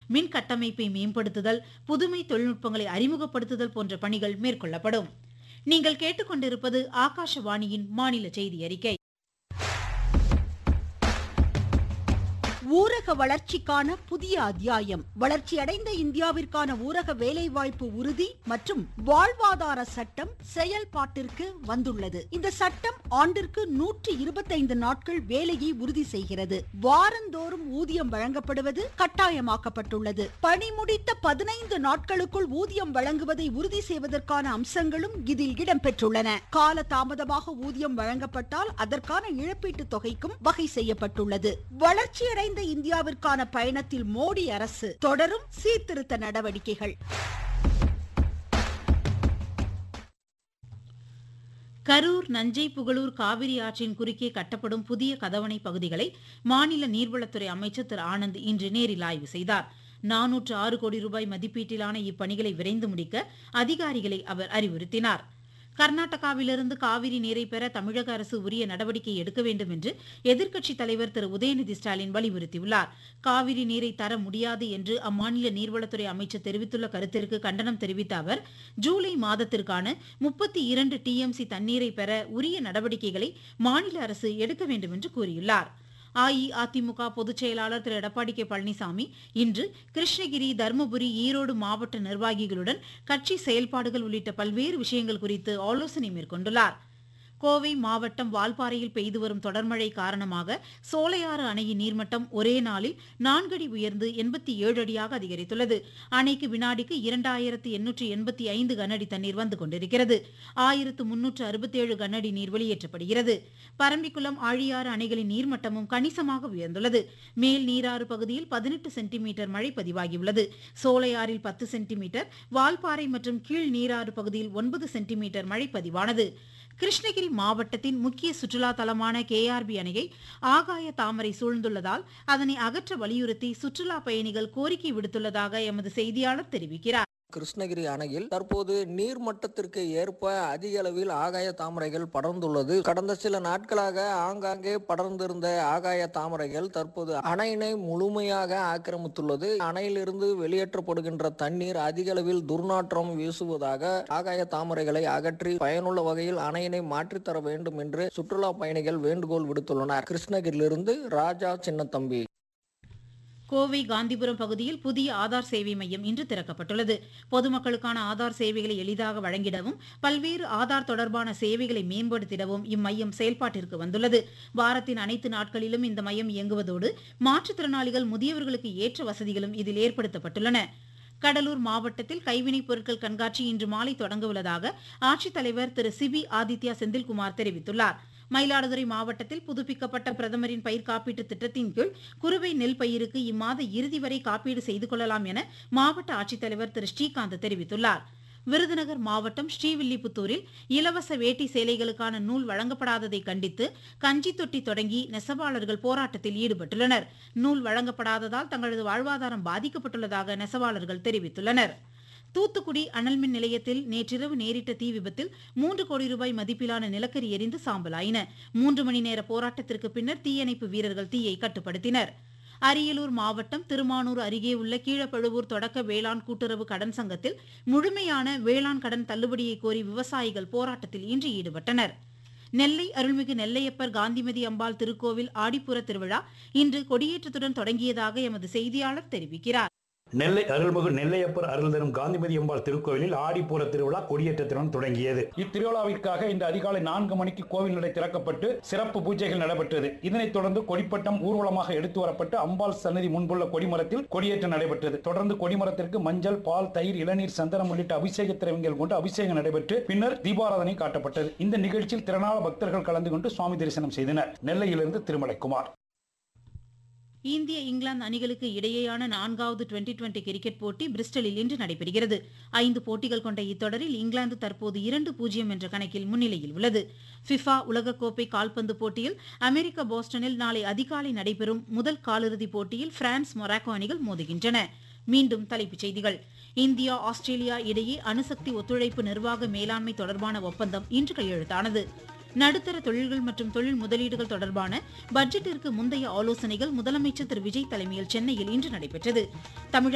மின் கட்டமைப்பை மேம்படுத்துதல் புதுமை தொழில்நுட்பங்களை அறிமுகப்படுத்துதல் போன்ற பணிகள் மேற்கொள்ளப்படும் நீங்கள் கேட்டுக்கொண்டிருப்பது ஆகாஷவாணியின் மாநில செய்தி அறிக்கை ஊரக வளர்ச்சிக்கான புதிய அத்தியாயம் வளர்ச்சியடைந்த இந்தியாவிற்கான ஊரக வேலைவாய்ப்பு உறுதி மற்றும் வாழ்வாதார சட்டம் செயல்பாட்டிற்கு வந்துள்ளது இந்த சட்டம் ஆண்டிற்கு நூற்றி இருபத்தைந்து நாட்கள் வேலையை உறுதி செய்கிறது வாரந்தோறும் ஊதியம் வழங்கப்படுவது கட்டாயமாக்கப்பட்டுள்ளது பணி முடித்த பதினைந்து நாட்களுக்குள் ஊதியம் வழங்குவதை உறுதி செய்வதற்கான அம்சங்களும் இதில் இடம்பெற்றுள்ளன கால தாமதமாக ஊதியம் வழங்கப்பட்டால் அதற்கான இழப்பீட்டுத் தொகைக்கும் வகை செய்யப்பட்டுள்ளது வளர்ச்சியடைந்த இந்தியாவிற்கான பயணத்தில் மோடி அரசு தொடரும் சீர்திருத்த நடவடிக்கைகள் கரூர் நஞ்சை புகழூர் காவிரி ஆற்றின் குறுக்கே கட்டப்படும் புதிய கதவணை பகுதிகளை மாநில நீர்வளத்துறை அமைச்சர் திரு ஆனந்த் இன்று நேரில் ஆய்வு செய்தார் நானூற்று ஆறு கோடி ரூபாய் மதிப்பீட்டிலான இப்பணிகளை விரைந்து முடிக்க அதிகாரிகளை அவர் அறிவுறுத்தினார் கர்நாடகாவிலிருந்து காவிரி நீரை பெற தமிழக அரசு உரிய நடவடிக்கை எடுக்க வேண்டும் என்று எதிர்க்கட்சித் தலைவர் திரு உதயநிதி ஸ்டாலின் வலியுறுத்தியுள்ளார் காவிரி நீரை தர முடியாது என்று அம்மாநில நீர்வளத்துறை அமைச்சர் தெரிவித்துள்ள கருத்திற்கு கண்டனம் தெரிவித்த அவர் ஜூலை மாதத்திற்கான முப்பத்தி இரண்டு டிஎம்சி தண்ணீரை பெற உரிய நடவடிக்கைகளை மாநில அரசு எடுக்க வேண்டும் என்று கூறியுள்ளார் அஇஅதிமுக பொதுச் செயலாளர் திரு எடப்பாடி கே பழனிசாமி இன்று கிருஷ்ணகிரி தருமபுரி ஈரோடு மாவட்ட நிர்வாகிகளுடன் கட்சி செயல்பாடுகள் உள்ளிட்ட பல்வேறு விஷயங்கள் குறித்து ஆலோசனை மேற்கொண்டுள்ளார் கோவை மாவட்டம் வால்பாறையில் பெய்து வரும் தொடர்மழை காரணமாக சோலையாறு அணையின் நீர்மட்டம் ஒரே நாளில் நான்கடி உயர்ந்து எண்பத்தி ஏழு அடியாக அதிகரித்துள்ளது அணைக்கு வினாடிக்கு இரண்டாயிரத்து எண்ணூற்று எண்பத்தி ஐந்து கனஅடி தண்ணீர் வந்து கொண்டிருக்கிறது ஆயிரத்து முன்னூற்று அறுபத்தேழு கனஅடி நீர் வெளியேற்றப்படுகிறது பரம்பிக்குளம் ஆழியாறு அணைகளின் நீர்மட்டமும் கணிசமாக உயர்ந்துள்ளது மேல் நீராறு பகுதியில் பதினெட்டு சென்டிமீட்டர் மழை பதிவாகியுள்ளது சோலையாறில் பத்து சென்டிமீட்டர் வால்பாறை மற்றும் கீழ் நீராறு பகுதியில் ஒன்பது சென்டிமீட்டர் மழை பதிவானது கிருஷ்ணகிரி மாவட்டத்தின் முக்கிய சுற்றுலா தலமான கேஆர்பி அணையை ஆகாய தாமரை சூழ்ந்துள்ளதால் அதனை அகற்ற வலியுறுத்தி சுற்றுலா பயணிகள் கோரிக்கை விடுத்துள்ளதாக எமது செய்தியாளர் தெரிவிக்கிறார் கிருஷ்ணகிரி அணையில் தற்போது நீர் மட்டத்திற்கு ஏற்ப அதிக அளவில் ஆகாய தாமரைகள் படர்ந்துள்ளது கடந்த சில நாட்களாக ஆங்காங்கே படர்ந்திருந்த ஆகாய தாமரைகள் தற்போது அணையினை முழுமையாக ஆக்கிரமித்துள்ளது அணையிலிருந்து வெளியேற்றப்படுகின்ற தண்ணீர் அதிக அளவில் துர்நாற்றம் வீசுவதாக ஆகாய தாமரைகளை அகற்றி பயனுள்ள வகையில் அணையினை மாற்றித்தர வேண்டும் என்று சுற்றுலா பயணிகள் வேண்டுகோள் விடுத்துள்ளனர் கிருஷ்ணகிரியிலிருந்து ராஜா சின்னத்தம்பி கோவை காந்திபுரம் பகுதியில் புதிய ஆதார் சேவை மையம் இன்று திறக்கப்பட்டுள்ளது பொதுமக்களுக்கான ஆதார் சேவைகளை எளிதாக வழங்கிடவும் பல்வேறு ஆதார் தொடர்பான சேவைகளை மேம்படுத்திடவும் இம்மையம் செயல்பாட்டிற்கு வந்துள்ளது வாரத்தின் அனைத்து நாட்களிலும் இந்த மையம் இயங்குவதோடு மாற்றுத்திறனாளிகள் முதியவர்களுக்கு ஏற்ற வசதிகளும் இதில் ஏற்படுத்தப்பட்டுள்ளன கடலூர் மாவட்டத்தில் கைவினைப் பொருட்கள் கண்காட்சி இன்று மாலை தொடங்க உள்ளதாக ஆட்சித்தலைவர் திரு சிபி ஆதித்யா செந்தில்குமார் தெரிவித்துள்ளார் மயிலாடுதுறை மாவட்டத்தில் புதுப்பிக்கப்பட்ட பிரதமரின் பயிர் காப்பீட்டு திட்டத்தின் கீழ் குறுவை நெல் பயிருக்கு இம்மாத இறுதி வரை காப்பீடு செய்து கொள்ளலாம் என மாவட்ட ஆட்சித்தலைவர் திரு ஸ்ரீகாந்த் தெரிவித்துள்ளார் விருதுநகர் மாவட்டம் ஸ்ரீவில்லிபுத்தூரில் இலவச வேட்டி சேலைகளுக்கான நூல் வழங்கப்படாததை கண்டித்து கஞ்சி தொட்டி தொடங்கி நெசவாளர்கள் போராட்டத்தில் ஈடுபட்டுள்ளனர் நூல் வழங்கப்படாததால் தங்களது வாழ்வாதாரம் பாதிக்கப்பட்டுள்ளதாக நெசவாளர்கள் தெரிவித்துள்ளனர் தூத்துக்குடி அனல்மின் நிலையத்தில் நேற்றிரவு நேரிட்ட தீ விபத்தில் மூன்று கோடி ரூபாய் மதிப்பிலான நிலக்கரி எரிந்து சாம்பலாயின மூன்று மணி நேர போராட்டத்திற்கு பின்னர் தீயணைப்பு வீரர்கள் தீயை கட்டுப்படுத்தினர் அரியலூர் மாவட்டம் திருமானூர் அருகே உள்ள கீழப்பழுவூர் தொடக்க வேளாண் கூட்டுறவு கடன் சங்கத்தில் முழுமையான வேளாண் கடன் தள்ளுபடியை கோரி விவசாயிகள் போராட்டத்தில் இன்று ஈடுபட்டனர் நெல்லை அருள்மிகு நெல்லையப்பர் காந்திமதி அம்பாள் திருக்கோவில் ஆடிப்புற திருவிழா இன்று கொடியேற்றத்துடன் தொடங்கியதாக எமது செய்தியாளர் தெரிவிக்கிறார் நெல்லை அருள்மிகு நெல்லையப்பர் அருள் தரும் காந்திமதி அம்பாள் திருக்கோவிலில் ஆடிப்பூர திருவிழா கொடியேற்றத்துடன் தொடங்கியது இத்திருவிழாவிற்காக இன்று அதிகாலை நான்கு மணிக்கு கோவில் நடை திறக்கப்பட்டு சிறப்பு பூஜைகள் நடைபெற்றது இதனைத் தொடர்ந்து கொடிப்பட்டம் ஊர்வலமாக எடுத்து வரப்பட்டு அம்பாள் சன்னதி முன்புள்ள கொடிமரத்தில் கொடியேற்றம் நடைபெற்றது தொடர்ந்து கொடிமரத்திற்கு மஞ்சள் பால் தயிர் இளநீர் சந்தனம் உள்ளிட்ட அபிஷேக திரவியங்கள் கொண்டு அபிஷேகம் நடைபெற்று பின்னர் தீபாராதனை காட்டப்பட்டது இந்த நிகழ்ச்சியில் திரளான பக்தர்கள் கலந்து கொண்டு சுவாமி தரிசனம் செய்தனர் நெல்லையிலிருந்து திருமலைக்குமார் இந்திய இங்கிலாந்து அணிகளுக்கு இடையேயான நான்காவது டுவெண்டி டுவெண்டி கிரிக்கெட் போட்டி பிரிஸ்டலில் இன்று நடைபெறுகிறது ஐந்து போட்டிகள் கொண்ட இத்தொடரில் இங்கிலாந்து தற்போது இரண்டு பூஜ்ஜியம் என்ற கணக்கில் முன்னிலையில் உள்ளது ஃபிஃபா உலகக்கோப்பை கால்பந்து போட்டியில் அமெரிக்க போஸ்டனில் நாளை அதிகாலை நடைபெறும் முதல் காலிறுதிப் போட்டியில் பிரான்ஸ் மொராக்கோ அணிகள் மோதுகின்றன மீண்டும் தலைப்புச் செய்திகள் இந்தியா ஆஸ்திரேலியா இடையே அணுசக்தி ஒத்துழைப்பு நிர்வாக மேலாண்மை தொடர்பான ஒப்பந்தம் இன்று கையெழுத்தானது நடுத்தர தொழில்கள் மற்றும் தொழில் முதலீடுகள் தொடர்பான பட்ஜெட்டிற்கு முந்தைய ஆலோசனைகள் முதலமைச்சர் திரு விஜய் தலைமையில் சென்னையில் இன்று நடைபெற்றது தமிழக